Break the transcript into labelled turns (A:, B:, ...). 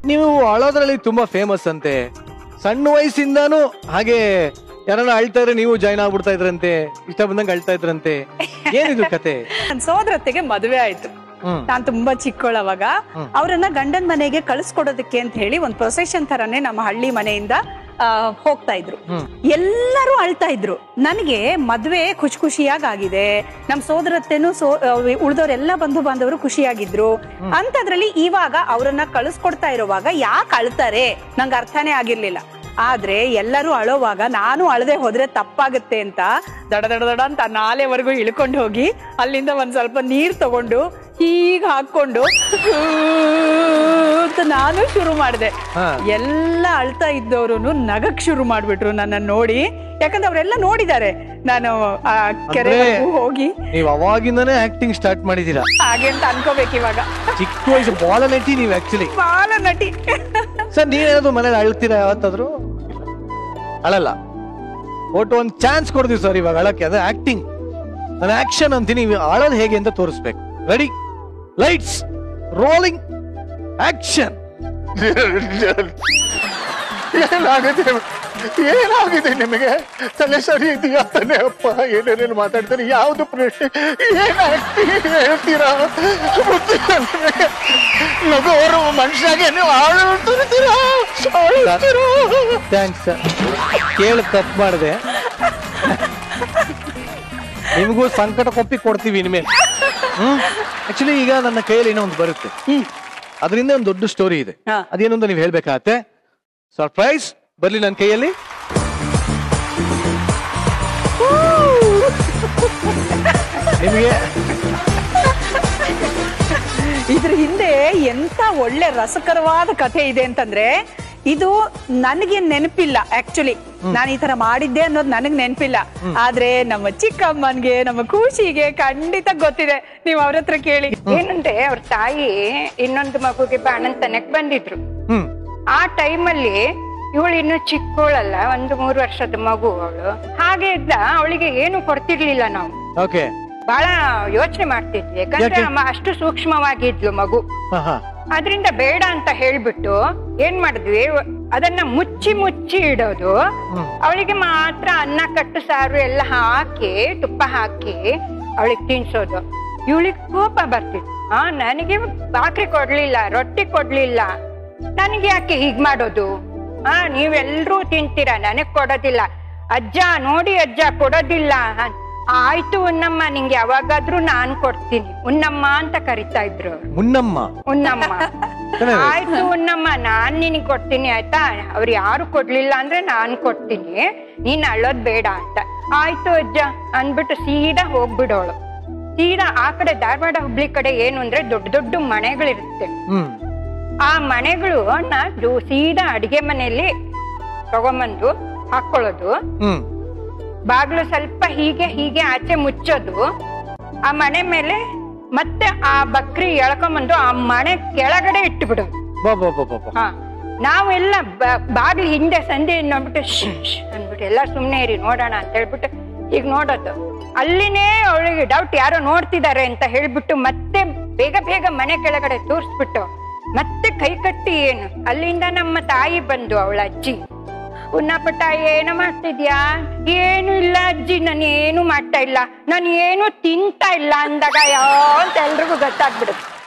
A: ನೀವು ಅಳೋದ್ರಲ್ಲಿ ತುಂಬಾ ಫೇಮಸ್ ಅಂತೆ ಸಣ್ಣ ವಯಸ್ಸಿಂದಾನು ಹಾಗೆ ಯಾರನ್ನ ಅಳ್ತಾ ಇದ್ರೆ ನೀವು ಜಾಯ್ನ್ ಆಗ್ಬಿಡ್ತಾ ಇದ್ರಂತೆ ಇಷ್ಟ ಬಂದಂಗೆ ಅಳ್ತಾ ಇದ್ರಂತೆ ಏನಿದು ಕತೆ
B: ನನ್ ಸೋದರತ್ತೆಗೆ ಮದುವೆ ಆಯ್ತು
A: ಹ್ಮ್
B: ನಾನ್ ತುಂಬಾ ಚಿಕ್ಕವಳವಾಗ
A: ಹ್ಮ್.
B: ಅವ್ರನ್ನ ಗಂಡನ್ ಮನೆಗೆ ಕಳಿಸ್ಕೊಡೋದಕ್ಕೆ ಅಂತ ಹೇಳಿ ಒಂದ್ ಪ್ರೊಸೆಷನ್ ತರಾನೇ ನಮ್ಮ ಹಳ್ಳಿ ಮನೆಯಿಂದ ಆ, ಹೋಗ್ತಾ ಇದ್ರು
A: ಹ್ಮ್.
B: ಎಲ್ಲರೂ ಅಳ್ತಾ ಇದ್ರು ನನಗೆ ಮದ್ವೆ ಖುಷಿ ಖುಷಿಯಾಗಿ ಆಗಿದೆ ನಮ್ ಸೋದರತ್ತೆನು ಸೋ ಉಳ್ದವ್ರೆಲ್ಲ ಬಂಧು ಬಾಂಧವರು ಖುಷಿಯಾಗಿದ್ರು ಅಂತದ್ರಲ್ಲಿ ಇವಾಗ ಅವ್ರನ್ನ ಕಳಿಸ್ಕೊಡ್ತಾ ಇರುವಾಗ ಯಾಕೆ ಅಳ್ತಾರೆ ನಂಗೆ ಅರ್ಥನೇ ಆಗಿರ್ಲಿಲ್ಲ ಆದ್ರೆ ಎಲ್ಲರೂ ಅಳೋವಾಗ ನಾನು ಅಳದೆ ಹೋದ್ರೆ ತಪ್ಪಾಗುತ್ತೆ ಅಂತ ದಡ ದಡ ದಡ ಅಂತ ನಾಲೆವರೆಗೂ ಇಳ್ಕೊಂಡು ಹೋಗಿ ಅಲ್ಲಿಂದ ಒಂದ್ ಸ್ವಲ್ಪ ನೀರ್ ತಗೊಂಡು ಹೀಗ್ ಹಾಕೊಂಡು ಅಂತ ನಾನು ಶುರು ಮಾಡಿದೆ
A: ಹಾ.
B: ಎಲ್ಲ ಅಳ್ತಾ ಇದ್ದವರು ನಗಕ್ ಶುರು ಮಾಡ್ಬಿಟ್ರು ನನ್ನ ನೋಡಿ ಯಾಕಂದ್ರೆ ಅವರೆಲ್ಲ ನೋಡಿದ್ದಾರೆ ನಾನು ಆ ಕೆರೆವರೆಗೂ ಹೋಗಿ
A: ನೀವ್ ಅವಾಗಿಂದಾನೇ ಆಕ್ಟಿಂಗ್ ಸ್ಟಾರ್ಟ್ ಮಾಡಿದೀರಾ
B: ಹಾಗೆ ಅಂತ ಅನ್ಕೋಬೇಕು ಇವಾಗ
A: ಚಿಕ್ಕ ವಯಸ್ಸು ಬಾಲ ನಟಿ ನೀವು ಆಕ್ಚುಲಿ
B: ಬಾಲ ನಟಿ
A: ಸರ್ ನೀವೇನಾದ್ರು ಮನೇಲಿ ಅಳ್ತೀರಾ ಯಾವತ್ತಾದ್ರು ಅಳಲ್ಲ ಒಟ್ಟು ಒಂದ್ ಚಾನ್ಸ್ ಕೊಡ್ತೀವಿ ಸರ್ ಇವಾಗ ಅಳಕ್ಕೆ ಅದು ಆಕ್ಟಿಂಗ್ ನಾನು ಆಕ್ಷನ್ ಅಂತೀನಿ ನೀವು ಅಳೋದು ಹೇಗೆ ಅಂತ ತೋರಿಸ್ಬೇಕು ರೆಡಿ ಲೈಟ್ಸ್ ರೋಲಿಂಗ್ ಆಕ್ಷನ್
C: ಏನಾಗಿದೆ ಏನಾಗಿದೆ ನಿಮಗೆ ತಲೆ ಸರಿ ಇದೆಯಾ ತಾನೆ ಅಪ್ಪ ಏನೇನೇನು ಮಾತಾಡ್ತಾರೆ ಯಾವ್ದು ಪ್ರಶ್ನೆ ಏನಾಗ್ತಿ ಹೇಳ್ತೀರಾ ಬುದ್ಧಿ ಇಲ್ಲ ನಿಮಗೆ ನಗೋರು ಮನುಷ್ಯಾಗೆ ನೀವು ಆಳ್ತೀರಾ ಆಳ್ತೀರಾ
A: ಥ್ಯಾಂಕ್ಸ್ ಸರ್ ಕೇಳಿ ತಪ್ಪು ಮಾಡಿದೆ ನಿಮಗೂ ಸಂಕಟ ಕೊಪ್ಪಿ ಕೊಡ್ತೀವಿ ಇನ್ಮೇಲೆ ಹ್ಮ್ ಆಕ್ಚುಲಿ ಈಗ ನನ್ನ ಕೈಯಲ್ಲಿ ಏನೋ ಒಂದು ಬರುತ್ತೆ ಅದರಿಂದ ಒಂದು ದೊಡ್ಡ ಸ್ಟೋರಿ ಇದೆ
B: ಹಾ.
A: ಅದೇನು ಅಂತ ನೀವು ಹೇಳ್ಬೇಕಾಗತ್ತೆ ಸರ್ಪ್ರೈಸ್ ಬರ್ಲಿ ನನ್ನ ಕೈಯಲ್ಲಿ ನಿಮಗೆ
B: ಇದ್ರ ಹಿಂದೆ ಎಂತ ಒಳ್ಳೆ ರಸಕರವಾದ ಕಥೆ ಇದೆ ಅಂತಂದ್ರೆ ಇದು ನನಗೆ ನೆನಪಿಲ್ಲ ಆಕ್ಚುಲಿ ನಾನು ಈ ತರ ಮಾಡಿದ್ದೆ ಅನ್ನೋದು ನನಗ್ ನೆನಪಿಲ್ಲ ಆದ್ರೆ ನಮ್ಮ ಚಿಕ್ಕಮ್ಮನ್ಗೆ ನಮ್ಮ ಖುಷಿಗೆ ಖಂಡಿತ ಗೊತ್ತಿದೆ ನೀವು ಅವ್ರ ಹತ್ರ ಕೇಳಿ
D: ಏನಂದ್ರೆ ಅವ್ರ ತಾಯಿ ಇನ್ನೊಂದು ಮಗುಗೆ ಬಾಣಂತನಕ್ ಬಂದಿದ್ರು
A: ಹ್ಮ್
D: ಆ ಟೈಮಲ್ಲಿ ಇವಳು ಇನ್ನು ಚಿಕ್ಕವಳಲ್ಲ ಒಂದು ಮೂರು ವರ್ಷದ ಮಗು ಅವಳು ಹಾಗೆ ಇದ್ದ ಅವಳಿಗೆ ಏನು ಕೊಡ್ತಿರ್ಲಿಲ್ಲ ನಾವು
A: ಓಕೆ
D: ಬಹಳ ಯೋಚನೆ ಮಾಡ್ತಿದ್ವಿ ಯಾಕಂದ್ರೆ
A: ಯಾಕೆ?
D: ಅಮ್ಮ ಅಷ್ಟು ಸೂಕ್ಷ್ಮವಾಗಿದ್ಲು ಮಗು
A: ಹಾ ಹಾ
D: ಅದರಿಂದ ಬೇಡ ಅಂತ ಹೇಳ್ಬಿಟ್ಟು ಏನ್ ಮಾಡಿದ್ವಿ ಅದನ್ನ ಮುಚ್ಚಿ ಮುಚ್ಚಿ ಇಡೋದು
A: ಹ್ಮ್.
D: ಅವಳಿಗೆ ಮಾತ್ರ ಅನ್ನ ಕಟ್ಟು ಸಾರು ಎಲ್ಲ ಹಾಕಿ ತುಪ್ಪ ಹಾಕಿ ಅವಳಿಗೆ ತಿನ್ಸೋದು ಇವಳಿಗೆ ಕೋಪ ಬರ್ತಿತ್ತು ಆ ನನಗೆ ಬಾಕ್ರಿ ಕೊಡ್ಲಿಲ್ಲ ರೊಟ್ಟಿ ಕೊಡ್ಲಿಲ್ಲ ನನಗೆ ಯಾಕೆ ಹೀಗ್ ಮಾಡೋದು ಆ ನೀವೆಲ್ರೂ ತಿಂತೀರಾ ನನಗ್ ಕೊಡೋದಿಲ್ಲ ಅಜ್ಜ ನೋಡಿ ಅಜ್ಜ ಕೊಡೋದಿಲ್ಲ ಅ- ಆಯ್ತು ಉನ್ನಮ್ಮ ನಿಂಗೆ ಯಾವಾಗಾದ್ರೂ ನಾನ್ ಕೊಡ್ತೀನಿ ಉನ್ನಮ್ಮ ಅಂತ ಕರಿತಾ ಇದ್ರು ಅವ್ರು.
A: ಮುನ್ನಮ್ಮ
D: ಉನ್ನಮ್ಮ
A: ಚೆನ್ನಾಗಿದೆ.
D: ಆಯ್ತು ಉನ್ನಮ್ಮ ನಾನ್ ನಿನಗ್ ಕೊಡ್ತೀನಿ ಆಯ್ತಾ ಅವ್ರು ಯಾರು ಕೊಡ್ಲಿಲ್ಲ ಅಂದ್ರೆ ನಾನ್ ಕೊಡ್ತೀನಿ ನೀನ್ ಅಳ್ಳೋದ್ ಬೇಡ ಅಂತ ಆಯ್ತು ಅಜ್ಜ ಅಂದ್ಬಿಟ್ಟು ಸೀದಾ ಹೋಗ್ಬಿಡೋಳು ಸೀದಾ ಆ ಕಡೆ ಧಾರವಾಡ ಹುಬ್ಳಿ ಕಡೆ ಏನು ಅಂದ್ರೆ ದೊಡ್ಡ ದೊಡ್ಡ ಮನೆಗಳಿರುತ್ತೆ
A: ಹ್ಮ್
D: ಆ ಮನೆಗಳು ನ ಸೀದಾ ಅಡಿಗೆ ಮನೆಯಲ್ಲಿ ತಗೊಂಬಂದು ಹಾಕೊಳ್ಳೋದು
A: ಹ್ಮ್
D: ಬಾಗ್ಲು ಸ್ವಲ್ಪ ಹೀಗೆ ಹೀಗೆ ಆಚೆ ಮುಚ್ಚೋದು ಆ ಮನೆ ಮೇಲೆ ಮತ್ತೆ ಆ ಬಕ್ರಿ ಎಳ್ಕೊಂಬಂದು ಆ ಮನೆ ಕೆಳಗಡೆ ಇಟ್ಟುಬಿಡೋದು
A: ಬಾ ಬಾ ಬಾ ಬಾ ಬಾ
D: ಹಾ ನಾವೆಲ್ಲ ಬ- ಬಾಗ್ಲು ಹಿಂದೆ ಸಂಧಿ ನೋಡ್ಬಿಟ್ಟು ಶ್ ಶ್ ಅಂದ್ಬಿಟ್ಟು ಎಲ್ಲ ಸುಮ್ನೆ ಇರಿ ನೋಡೋಣ ಅಂತ ಹೇಳ್ಬಿಟ್ಟು ಈಗ ನೋಡೋದು ಅಲ್ಲಿನೇ ಅವಳಿಗೆ ಡೌಟ್ ಯಾರೋ ನೋಡ್ತಿದ್ದಾರೆ ಅಂತ ಹೇಳ್ಬಿಟ್ಟು ಮತ್ತೆ ಬೇಗ ಬೇಗ ಮನೆ ಕೆಳಗಡೆ ತೋರಿಸ್ಬಿಟ್ಟು ಮತ್ತೆ ಕೈ ಕಟ್ಟಿ ಏನು ಅಲ್ಲಿಂದ ನಮ್ಮ ತಾಯಿ ಬಂದು ಅವಳ ಅಜ್ಜಿ ಪುಟ್ಟ ಏನು ಮಾಡ್ತಿದ್ಯಾ ಏನು ಇಲ್ಲ ಅಜ್ಜಿ ನಾನು ಏನು ಮಾಡ್ತಾ ಇಲ್ಲ ನಾನು ಏನು ತಿಂತಾ ಇಲ್ಲ ಅಂದಾಗ ಯಾವ ಅಂತ ಎಲ್ರಿಗೂ ಗೊತ್ತಾಗ್ಬಿಡುತ್ತೆ